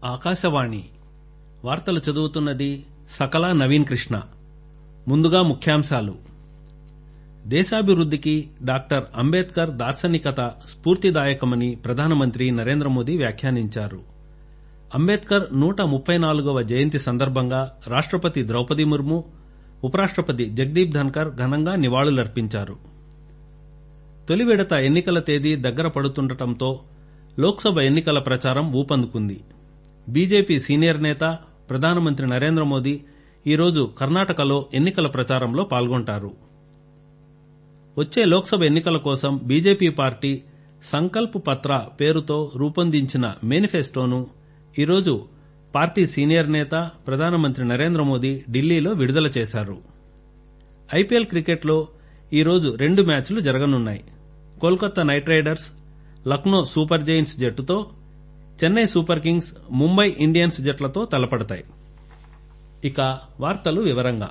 ఆకాశవాణి వార్తలు చదువుతున్నది సకల నవీన్ కృష్ణ ముందుగా ముఖ్యాంశాలు దేశాభివృద్దికి డాక్టర్ అంబేద్కర్ దార్శనికత స్ఫూర్తిదాయకమని ప్రధానమంత్రి నరేంద్ర మోదీ వ్యాఖ్యానించారు అంబేద్కర్ నూట ముప్పై నాలుగవ జయంతి సందర్భంగా రాష్టపతి ద్రౌపది ముర్ము ఉపరాష్టపతి జగదీప్ ధన్కర్ ఘనంగా నివాళులర్పించారు తొలి విడత ఎన్నికల తేదీ దగ్గర పడుతుండటంతో లోక్సభ ఎన్నికల ప్రచారం ఊపందుకుంది బీజేపీ సీనియర్ నేత ప్రధానమంత్రి నరేంద్ర మోదీ ఈరోజు కర్ణాటకలో ఎన్నికల ప్రచారంలో పాల్గొంటారు వచ్చే లోక్సభ ఎన్నికల కోసం బీజేపీ పార్టీ సంకల్ప్ పత్ర పేరుతో రూపొందించిన మేనిఫెస్టోను ఈరోజు పార్టీ సీనియర్ నేత ప్రధానమంత్రి నరేంద్ర మోదీ ఢిల్లీలో విడుదల చేశారు ఐపీఎల్ క్రికెట్లో ఈరోజు రెండు మ్యాచ్లు జరగనున్నాయి Kolkata Knight Riders Lucknow Super Giants జట్టుతో Chennai Super Kings Mumbai Indians జట్లతో తలపడతాయి ఇక వార్తలు వివరంగా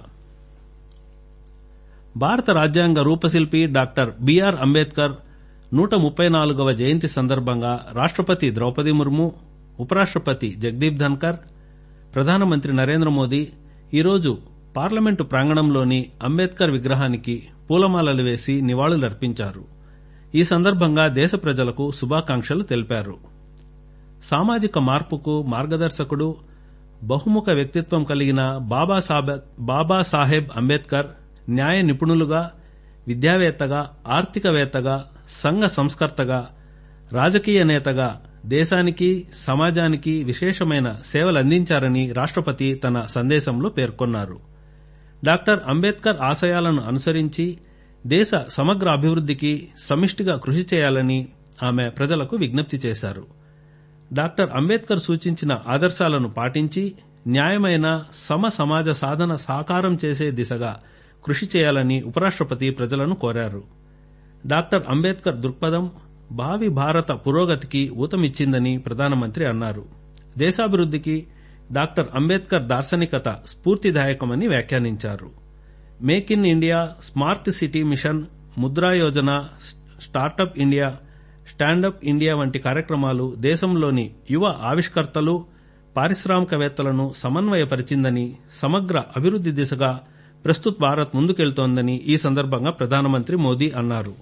భారత రాజ్యాంగ రూపశిల్పి డాక్టర్ బీఆర్ అంబేద్కర్ నూట ముప్పై నాలుగవ జయంతి సందర్భంగా రాష్టపతి ద్రౌపది ముర్ము ఉపరాష్టపతి జగదీప్ ధన్కర్ ప్రధానమంత్రి నరేంద్ర మోదీ ఈరోజు పార్లమెంటు ప్రాంగణంలోని అంబేద్కర్ విగ్రహానికి పూలమాలలు వేసి నివాళులర్పించారు ఈ సందర్భంగా దేశ ప్రజలకు శుభాకాంక్షలు తెలిపారు సామాజిక మార్పుకు మార్గదర్శకుడు బహుముఖ వ్యక్తిత్వం కలిగిన బాబాసాహెబ్ అంబేద్కర్ న్యాయ నిపుణులుగా విద్యావేత్తగా ఆర్థికవేత్తగా సంఘ సంస్కర్తగా రాజకీయ నేతగా దేశానికి సమాజానికి విశేషమైన సేవలందించారని రాష్టపతి తన సందేశంలో పేర్కొన్నారు డాక్టర్ అంబేద్కర్ ఆశయాలను అనుసరించి దేశ సమగ్ర అభివృద్దికి సమిష్టిగా కృషి చేయాలని ఆమె ప్రజలకు విజ్ఞప్తి చేశారు డాక్టర్ అంబేద్కర్ సూచించిన ఆదర్శాలను పాటించి న్యాయమైన సమ సమాజ సాధన సాకారం చేసే దిశగా కృషి చేయాలని ఉపరాష్టపతి ప్రజలను కోరారు డాక్టర్ అంబేద్కర్ దృక్పథం భావి భారత పురోగతికి ఊతమిచ్చిందని ప్రధానమంత్రి అన్నారు దేశాభివృద్దికి డాక్టర్ అంబేద్కర్ దార్శనికత స్ఫూర్తిదాయకమని వ్యాఖ్యానించారు make in India smart city mission Mudra Yojana startup India standup India వంటి కార్యక్రమాలు దేశంలోని యువ ఆవిష్కర్తలు పారిశ్రామికవేత్తలను సమన్వయపరిచిందని సమగ్ర అభివృద్ది దిశగా ప్రస్తుత్ భారత్ ముందుకెళ్తోందని ఈ సందర్భంగా ప్రధానమంత్రి మోదీ అన్నారు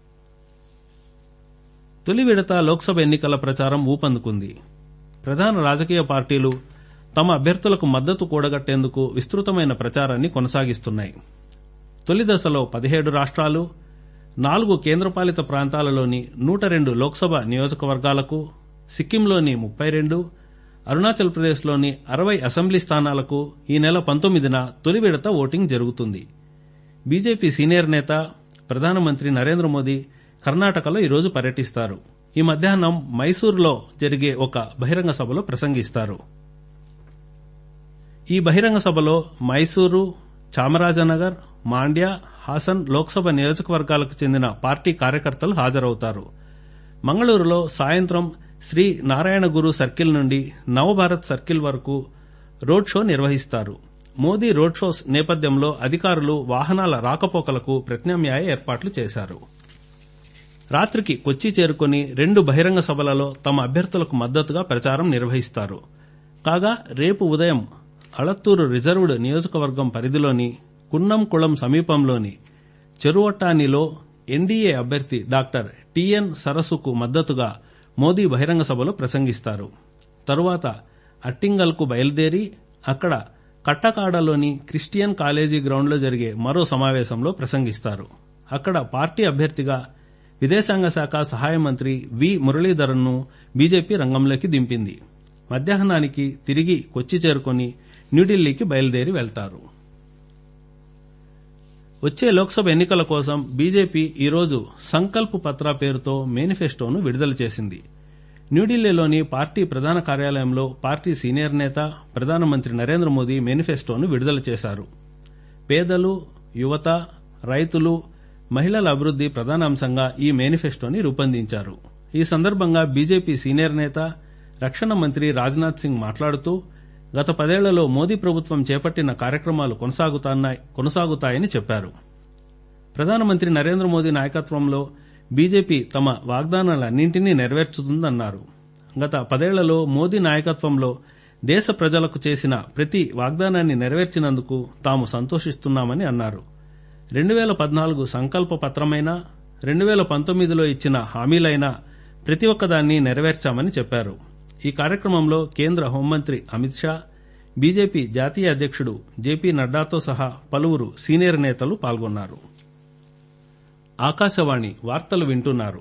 తొలి విడత లోక్సభ ఎన్నికల ప్రచారం ఊపందుకుంది ప్రధాన రాజకీయ పార్టీలు తమ అభ్యర్థులకు మద్దతు కూడగట్టేందుకు విస్తృతమైన ప్రచారాన్ని కొనసాగిస్తున్నాయి తొలి దశలో పదిహేడు రాష్ట్రాలు నాలుగు కేంద్రపాలిత ప్రాంతాలలోని నూట రెండు లోక్సభ నియోజకవర్గాలకు సిక్కింలోని ముప్పై రెండు అరుణాచల్ ప్రదేశ్లోని అరవై అసెంబ్లీ స్థానాలకు ఈ నెల పంతొమ్మిదిన తొలి విడత ఓటింగ్ జరుగుతుంది బీజేపీ సీనియర్ నేత ప్రధానమంత్రి నరేంద్ర మోదీ కర్ణాటకలో ఈరోజు పర్యటిస్తారు ఈ మధ్యాహ్నం మైసూరులో జరిగే ఒక బహిరంగ సభలో ప్రసంగిస్తారు ఈ బహిరంగ సభలో మైసూరు చామరాజనగర్ మాండ్య హాసన్ లోక్సభ నియోజకవర్గాలకు చెందిన పార్టీ కార్యకర్తలు హాజరవుతారు మంగళూరులో సాయంత్రం శ్రీ నారాయణ గురు సర్కిల్ నుండి నవభారత్ సర్కిల్ వరకు రోడ్ షో నిర్వహిస్తారు మోదీ రోడ్ షోస్ నేపథ్యంలో అధికారులు వాహనాల రాకపోకలకు ప్రత్యామ్నాయ ఏర్పాట్లు చేశారు రాత్రికి కొచ్చి చేరుకుని రెండు బహిరంగ సభలలో తమ అభ్యర్థులకు మద్దతుగా ప్రచారం నిర్వహిస్తారు కాగా రేపు ఉదయం అళత్తూరు రిజర్వ్డ్ నియోజకవర్గం పరిధిలోని కున్నంకుళం సమీపంలోని చెరువట్టానిలో ఎన్డీఏ అభ్యర్థి డాక్టర్ టిఎన్ సరస్సుకు మద్దతుగా మోదీ బహిరంగ సభలో ప్రసంగిస్తారు తరువాత అట్టింగల్కు బయలుదేరి అక్కడ కట్టకాడలోని క్రిస్టియన్ కాలేజీ గ్రౌండ్లో జరిగే మరో సమావేశంలో ప్రసంగిస్తారు అక్కడ పార్టీ అభ్యర్థిగా విదేశాంగ శాఖ సహాయ మంత్రి వి మురళీధరన్ను బీజేపీ రంగంలోకి దింపింది మధ్యాహ్నానికి తిరిగి కొచ్చి చేరుకుని న్యూఢిల్లీకి బయలుదేరి వెళ్తారు వచ్చే లోక్సభ ఎన్నికల కోసం బీజేపీ ఈరోజు సంకల్ప్ పత్ర పేరుతో మేనిఫెస్టోను విడుదల చేసింది న్యూఢిల్లీలోని పార్టీ ప్రధాన కార్యాలయంలో పార్టీ సీనియర్ నేత ప్రధానమంత్రి నరేంద్ర మోదీ మేనిఫెస్టోను విడుదల చేశారు పేదలు యువత రైతులు మహిళల అభివృద్ది ప్రధాన అంశంగా ఈ మేనిఫెస్టోని రూపొందించారు ఈ సందర్భంగా బీజేపీ సీనియర్ నేత రక్షణ మంత్రి రాజ్నాథ్ సింగ్ మాట్లాడుతూ గత పదేళ్లలో మోదీ ప్రభుత్వం చేపట్టిన కార్యక్రమాలు కొనసాగుతాయని చెప్పారు ప్రధానమంత్రి నరేంద్ర మోదీ నాయకత్వంలో బీజేపీ తమ వాగ్దానాలన్నింటినీ నెరవేర్చుతుందన్నారు గత పదేళ్లలో మోదీ నాయకత్వంలో దేశ ప్రజలకు చేసిన ప్రతి వాగ్దానాన్ని నెరవేర్చినందుకు తాము సంతోషిస్తున్నామని అన్నారు రెండు వేల పద్నాలుగు సంకల్ప పత్రమైనా రెండు వేల పంతొమ్మిదిలో ఇచ్చిన హామీలైనా ప్రతి ఒక్కదాన్ని నెరవేర్చామని చెప్పారు ఈ కార్యక్రమంలో కేంద్ర హోంమంత్రి అమిత్ షా బీజేపీ జాతీయ అధ్యక్షుడు జేపీ నడ్డాతో సహా పలువురు సీనియర్ నేతలు పాల్గొన్నారు ఆకాశవాణి వార్తలు వింటున్నారు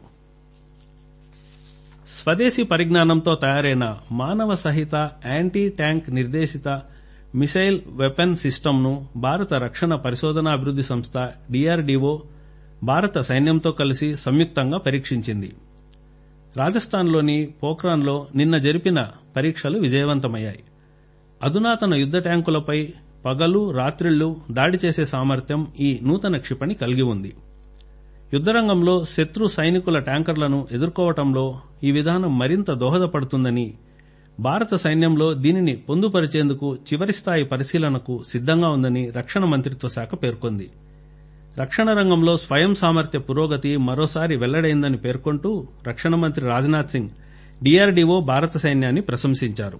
స్వదేశీ పరిజ్ఞానంతో తయారైన మానవ సహిత యాంటీ ట్యాంక్ నిర్దేశిత మిసైల్ వెపన్ సిస్టమ్ను భారత రక్షణ పరిశోధన అభివృద్ది సంస్థ డీఆర్డీఓ భారత సైన్యంతో కలిసి సంయుక్తంగా పరీక్షించింది రాజస్థాన్లోని పోఖ్రాన్లో నిన్న జరిపిన పరీక్షలు విజయవంతమయ్యాయి అధునాతన యుద్ద ట్యాంకులపై పగలు రాత్రిళ్లు దాడి చేసే సామర్థ్యం ఈ నూతన క్షిపణి కలిగి ఉంది యుద్దరంగంలో శత్రు సైనికుల ట్యాంకర్లను ఎదుర్కోవటంలో ఈ విధానం మరింత దోహదపడుతుందని భారత సైన్యంలో దీనిని పొందుపరిచేందుకు చివరి స్థాయి పరిశీలనకు సిద్దంగా ఉందని రక్షణ మంత్రిత్వ శాఖ పేర్కొంది రక్షణ రంగంలో స్వయం సామర్థ్య పురోగతి మరోసారి వెల్లడైందని పేర్కొంటూ రక్షణ మంత్రి రాజ్నాథ్ సింగ్ డీఆర్డీఓ భారత సైన్యాన్ని ప్రశంసించారు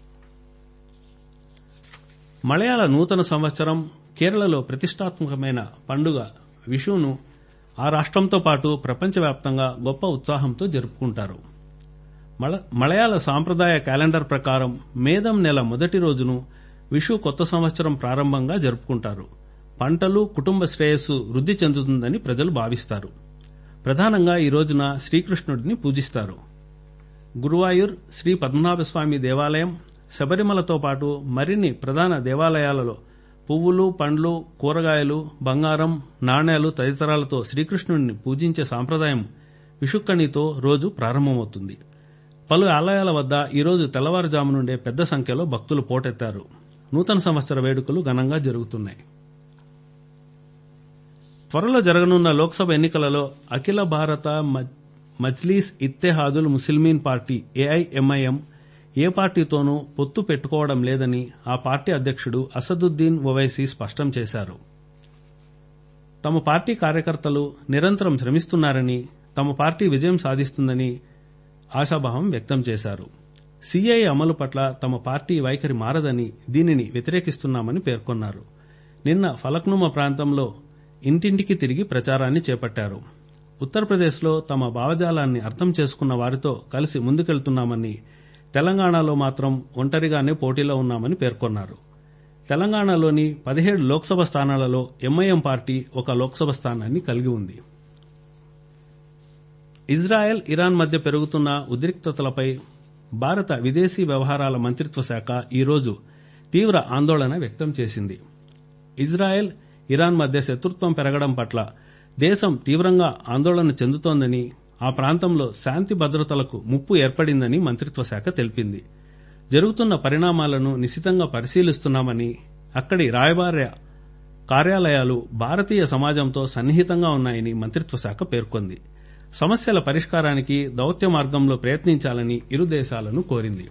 మలయాళ నూతన సంవత్సరం కేరళలో ప్రతిష్టాత్మకమైన పండుగ విషును ఆ రాష్ట్రంతో పాటు ప్రపంచవ్యాప్తంగా గొప్ప ఉత్సాహంతో జరుపుకుంటారు మలయాళ సాంప్రదాయ క్యాలెండర్ ప్రకారం మేదం నెల మొదటి రోజును విషు కొత్త సంవత్సరం ప్రారంభంగా జరుపుకుంటారు పంటలు కుటుంబ శ్రేయస్సు వృద్ధి చెందుతుందని ప్రజలు భావిస్తారు ప్రధానంగా ఈ రోజున శ్రీకృష్ణుడిని పూజిస్తారు గురువాయూర్ శ్రీ పద్మనాభస్వామి దేవాలయం శబరిమలతో పాటు మరిన్ని ప్రధాన దేవాలయాలలో పువ్వులు పండ్లు కూరగాయలు బంగారం నాణేలు తదితరాలతో శ్రీకృష్ణుడిని పూజించే సాంప్రదాయం విషుక్కణితో రోజు ప్రారంభమవుతుంది పలు ఆలయాల వద్ద ఈరోజు తెల్లవారుజాము నుండే పెద్ద సంఖ్యలో భక్తులు పోటెత్తారు నూతన సంవత్సర వేడుకలు ఘనంగా జరుగుతున్నాయి త్వరలో జరగనున్న లోక్సభ ఎన్నికలలో అఖిల భారత మజ్లీస్ ఇత్తెహాదుల్ ముస్లిమీన్ పార్టీ ఏఐఎంఐఎం ఏ పార్టీతోనూ పొత్తు పెట్టుకోవడం లేదని ఆ పార్టీ అధ్యక్షుడు అసదుద్దీన్ ఓవైసీ స్పష్టం చేశారు తమ పార్టీ కార్యకర్తలు నిరంతరం శ్రమిస్తున్నారని తమ పార్టీ విజయం సాధిస్తుందని ఆశాభావం వ్యక్తం చేశారు సీఏఏ అమలు పట్ల తమ పార్టీ వైఖరి మారదని దీనిని వ్యతిరేకిస్తున్నామని పేర్కొన్నారు నిన్న ఫలక్నుమా ప్రాంతంలో ఇంటింటికి తిరిగి ప్రచారాన్ని చేపట్టారు ఉత్తరప్రదేశ్లో తమ భావజాలాన్ని అర్థం చేసుకున్న వారితో కలిసి ముందుకెళ్తున్నామని తెలంగాణలో మాత్రం ఒంటరిగానే పోటీలో ఉన్నామని పేర్కొన్నారు తెలంగాణలోని పదిహేడు లోక్సభ స్థానాలలో ఎంఐఎం పార్టీ ఒక లోక్సభ స్థానాన్ని కలిగి ఉంది ఇజ్రాయెల్ ఇరాన్ మధ్య పెరుగుతున్న ఉద్రిక్తతలపై భారత విదేశీ వ్యవహారాల మంత్రిత్వ శాఖ ఈరోజు తీవ్ర ఆందోళన వ్యక్తం చేసింది ఇజ్రాయెల్ ఇరాన్ మధ్య శత్రుత్వం పెరగడం పట్ల దేశం తీవ్రంగా ఆందోళన చెందుతోందని ఆ ప్రాంతంలో శాంతి భద్రతలకు ముప్పు ఏర్పడిందని మంత్రిత్వ శాఖ తెలిపింది జరుగుతున్న పరిణామాలను నిశితంగా పరిశీలిస్తున్నామని అక్కడి రాయబార కార్యాలయాలు భారతీయ సమాజంతో సన్నిహితంగా ఉన్నాయని మంత్రిత్వ శాఖ పేర్కొంది సమస్యల పరిష్కారానికి దౌత్య మార్గంలో ప్రయత్నించాలని ఇరు దేశాలను కోరింది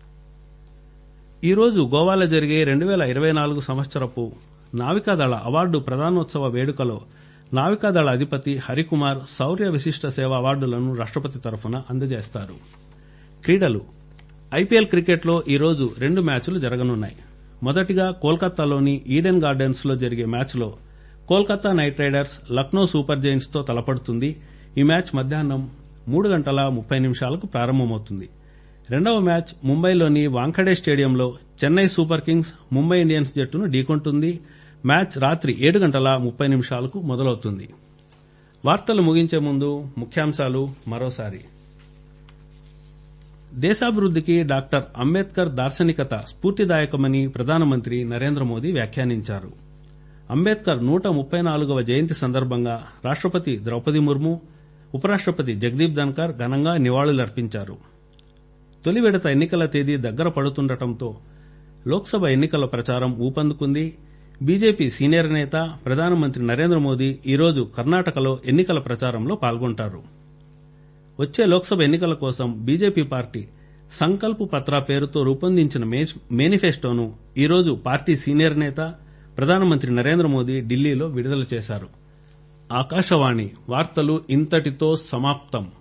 ఈరోజు గోవాలో జరిగే రెండు వేల ఇరవై నాలుగు సంవత్సరపు నావికాదళ అవార్డు ప్రధానోత్సవ వేడుకలో నావికాదళ అధిపతి హరికుమార్ శౌర్య విశిష్ట సేవ అవార్డులను రాష్టపతి తరఫున అందజేస్తారు క్రీడలు ఐపీఎల్ క్రికెట్లో ఈరోజు రెండు మ్యాచ్లు జరగనున్నాయి మొదటిగా కోల్కతాలోని ఈడెన్ గార్డెన్స్ లో జరిగే మ్యాచ్లో Kolkata Knight Riders Lucknow Super Giants తో తలపడుతుంది ఈ మ్యాచ్ మధ్యాహ్నం మూడు గంటల ముప్పై నిమిషాలకు ప్రారంభమవుతుంది రెండవ మ్యాచ్ ముంబైలోని వాంఖడే స్టేడియంలో Chennai Super Kings Mumbai Indians జట్టును ఢీకొంటుంది మ్యాచ్ రాత్రి ఏడు గంటల ముప్పై నిమిషాలకు మొదలవుతుంది వార్తలు ముగించే ముందు ముఖ్యాంశాలు మరోసారి దేశాభివృద్దికి డాక్టర్ అంబేద్కర్ దార్శనికత స్ఫూర్తిదాయకమని ప్రధానమంత్రి నరేంద్ర మోదీ వ్యాఖ్యానించారు అంబేద్కర్ నూట ముప్పై నాలుగవ జయంతి సందర్భంగా రాష్టపతి ద్రౌపది ముర్ము ఉపరాష్టపతి జగదీప్ ధన్కర్ ఘనంగా నివాళులర్పించారు తొలి విడత ఎన్నికల తేదీ దగ్గర పడుతుండటంతో లోక్సభ ఎన్నికల ప్రచారం ఊపందుకుంది బీజేపీ సీనియర్ నేత ప్రధానమంత్రి నరేంద్ర మోదీ ఈరోజు కర్ణాటకలో ఎన్నికల ప్రచారంలో పాల్గొంటారు వచ్చే లోక్సభ ఎన్నికల కోసం బీజేపీ పార్టీ సంకల్ప్ పత్ర పేరుతో రూపొందించిన మేనిఫెస్టోను ఈరోజు పార్టీ సీనియర్ నేత ప్రధానమంత్రి నరేంద్ర మోదీ ఢిల్లీలో విడుదల చేశారు ఆకాశవాణి వార్తలు ఇంతటితో సమాప్తం